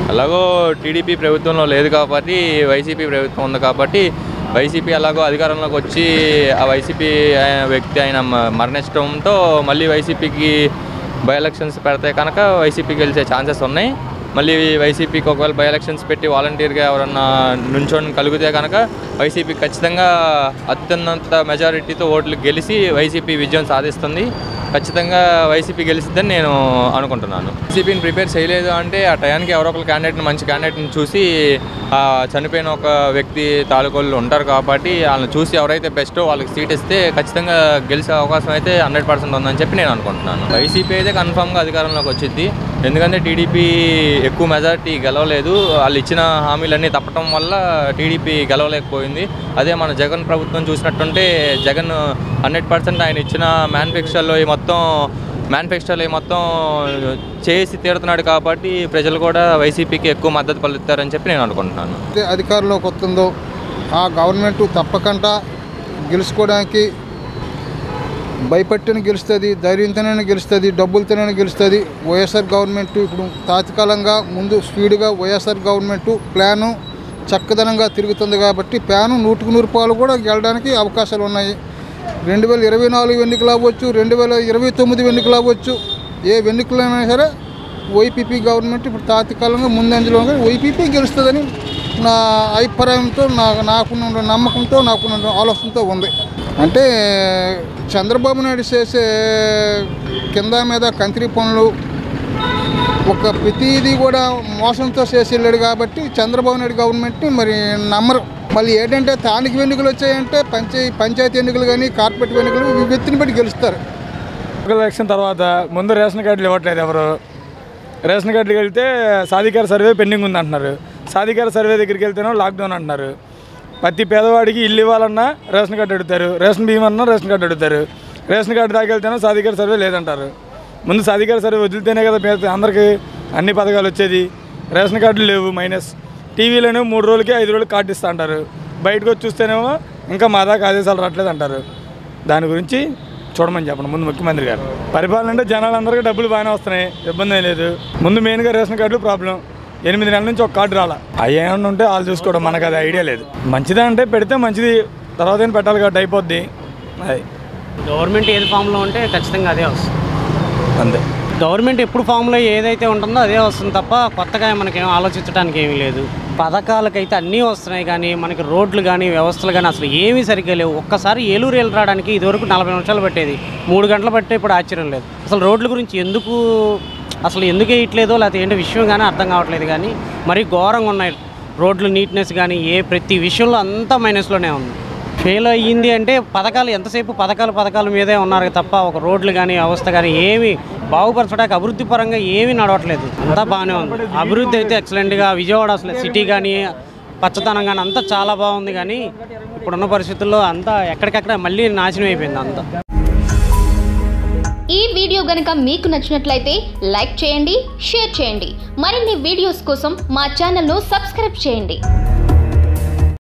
ఎలాగో టీడీపీ ప్రభుత్వంలో లేదు కాబట్టి వైసీపీ ప్రభుత్వం ఉంది కాబట్టి వైసీపీ ఎలాగో అధికారంలోకి వచ్చి ఆ వైసీపీ ఆయన వ్యక్తి ఆయన మ- మరణించడంతో మళ్ళీ వైసీపీకి బై ఎలక్షన్స్ పెడితే కనుక వైసీపీ గెలిచే ఛాన్సెస్ ఉన్నాయి మళ్ళీ వైసీపీకి ఒకవేళ బై ఎలక్షన్స్ పెట్టి వాలంటీర్గా ఎవరన్నా నుంచొని కలిగితే కనుక వైసీపీ ఖచ్చితంగా అత్యున్నత మెజారిటీతో ఓట్లు గెలిచి వైసీపీ విజయం సాధిస్తుంది ఖచ్చితంగా వైసీపీ గెలిచిద్దని నేను అనుకుంటున్నాను వైసీపీని ప్రిపేర్ చేయలేదు అంటే ఆ టయానికి ఎవరో ఒకరు క్యాండిడేట్ని మంచి క్యాండిడేట్ని చూసి ఆ చనిపోయిన ఒక వ్యక్తి తాలూకోళ్ళు ఉంటారు కాబట్టి వాళ్ళని చూసి ఎవరైతే బెస్టో వాళ్ళకి సీట్ ఇస్తే ఖచ్చితంగా గెలిచే అవకాశం అయితే హండ్రెడ్ పర్సెంట్ ఉందని చెప్పి నేను అనుకుంటున్నాను వైసీపీ అయితే కన్ఫామ్గా అధికారంలోకి వచ్చింది ఎందుకంటే టీడీపీ ఎక్కువ మెజారిటీ గెలవలేదు వాళ్ళు ఇచ్చిన హామీలన్నీ తప్పటం వల్ల టీడీపీ గెలవలేకపోయింది అదే మన జగన్ ప్రభుత్వం చూసినట్టుంటే జగన్ హండ్రెడ్ పర్సెంట్ ఆయన ఇచ్చిన మేనిఫెస్టోలో ఈ మొత్తం మేనిఫెస్టోలో ఈ మొత్తం చేసి తీరుతున్నాడు కాబట్టి ప్రజలు కూడా వైసీపీకి ఎక్కువ మద్దతు పలుకుతారని చెప్పి నేను అనుకుంటున్నాను అయితే అధికారంలోకి వస్తుందో ఆ గవర్నమెంట్ తప్పకుండా గెలుచుకోవడానికి భయపెట్టని గెలుస్తుంది ధైర్యంతోనే గెలుస్తుంది డబ్బులతోనే గెలుస్తుంది వైఎస్ఆర్ గవర్నమెంట్ ఇప్పుడు తాత్కాలికంగా ముందు స్పీడ్గా వైఎస్ఆర్ గవర్నమెంట్ ప్లాను చక్కదనంగా తిరుగుతుంది కాబట్టి ప్లాను నూటికి నూరు పాలు కూడా గెలడానికి అవకాశాలు ఉన్నాయి రెండు వేల ఇరవై నాలుగు ఎన్నికలు అవ్వచ్చు రెండు వేల ఇరవై తొమ్మిది ఎన్నికలు అవ్వచ్చు ఏ ఎన్నికలైనా సరే వైపీపీ గవర్నమెంట్ ఇప్పుడు తాత్కాలికంగా ముందంజలో ఉంది. వైపీపీ గెలుస్తుందని నా అభిప్రాయంతో నా నాకున్న నమ్మకంతో నాకున్న ఆలోచనతో ఉంది అంటే చంద్రబాబు నాయుడు చేసే కింద మీద కంత్రి పనులు ఒక ప్రతిదీ కూడా మోసంతో చేసి వెళ్ళాడు కాబట్టి చంద్రబాబు నాయుడు గవర్నమెంట్ని మరి నమ్మరు మళ్ళీ ఏంటంటే స్థానిక ఎన్నికలు వచ్చాయంటే పంచాయ పంచాయతీ ఎన్నికలు కానీ కార్పొరేట్ ఎన్నికలు వ్యక్తిని బట్టి గెలుస్తారు ఎలక్షన్ తర్వాత ముందు రేషన్ కార్డులు ఇవ్వట్లేదు ఎవరు రేషన్ కార్డుకి వెళ్తే సాధికార సర్వే పెండింగ్ ఉంది అంటున్నారు సాధికార సర్వే దగ్గరికి వెళ్తేనో లాక్డౌన్ అంటున్నారు ప్రతి పేదవాడికి ఇల్లు ఇవ్వాలన్నా రేషన్ కార్డు అడుగుతారు రేషన్ బియ్యం అన్నా రేషన్ కార్డు అడుగుతారు రేషన్ కార్డు దాకా వెళ్తేనో సాధికార సర్వే లేదంటారు ముందు సాధికార సర్వే వదిలితేనే కదా పేద అందరికీ అన్ని పథకాలు వచ్చేది రేషన్ కార్డులు లేవు మైనస్ టీవీలోనే మూడు రోజులకి ఐదు రోజులకి కార్డు ఇస్తా అంటారు బయటకు వచ్చి చూస్తేనేమో ఇంకా మా దాకా ఆదేశాలు రావట్లేదు అంటారు దాని గురించి చూడమని చెప్పండి ముందు ముఖ్యమంత్రి గారు పరిపాలన అంటే జనాలందరికీ డబ్బులు బాగానే వస్తున్నాయి ఇబ్బంది ఏం లేదు ముందు మెయిన్గా రేషన్ కార్డులు ప్రాబ్లం ఎనిమిది నెలల నుంచి ఒక కార్డు రాలా అవి ఏమన్నా ఉంటే వాళ్ళు చూసుకోవడం మనకు అది ఐడియా లేదు మంచిదా అంటే పెడితే మంచిది తర్వాత ఏం పెట్టాలి కాబట్టి అయిపోద్ది అది గవర్నమెంట్ ఏది ఫామ్లో ఉంటే ఖచ్చితంగా అదే వస్తుంది అంతే గవర్నమెంట్ ఎప్పుడు ఫామ్లో ఏదైతే ఉంటుందో అదే వస్తుంది తప్ప కొత్తగా మనకేం ఆలోచించడానికి ఏమీ లేదు పథకాలకైతే అన్నీ వస్తున్నాయి కానీ మనకి రోడ్లు కానీ వ్యవస్థలు కానీ అసలు ఏమీ సరిగ్గా లేవు ఒక్కసారి ఏలూరు వెళ్ళి రావడానికి ఇదివరకు నలభై నిమిషాలు పట్టేది మూడు గంటలు పట్టే ఇప్పుడు ఆశ్చర్యం లేదు అసలు రోడ్ల గురించి ఎందుకు అసలు ఎందుకు వేయట్లేదో లేకపోతే ఏంటో విషయం కానీ అర్థం కావట్లేదు కానీ మరీ ఘోరంగా ఉన్నాయి రోడ్లు నీట్నెస్ కానీ ఏ ప్రతి విషయంలో అంతా మైనస్లోనే ఉంది ఫెయిల్ అయ్యింది అంటే పథకాలు ఎంతసేపు పథకాలు పథకాల మీదే ఉన్నారు తప్ప ఒక రోడ్లు కానీ వ్యవస్థ కానీ ఏమి బాగుపరచడానికి అభివృద్ధి పరంగా ఏమీ నడవట్లేదు అంతా బాగానే ఉంది అభివృద్ధి అయితే ఎక్సలెంట్గా విజయవాడ అసలు సిటీ కానీ పచ్చదనం కానీ అంతా చాలా బాగుంది కానీ ఇప్పుడున్న పరిస్థితుల్లో అంతా ఎక్కడికక్కడ మళ్ళీ నాశనం అయిపోయింది అంతా ఈ వీడియో గనుక మీకు నచ్చినట్లయితే లైక్ చేయండి షేర్ చేయండి మరిన్ని వీడియోస్ కోసం మా ఛానల్ను సబ్స్క్రైబ్ చేయండి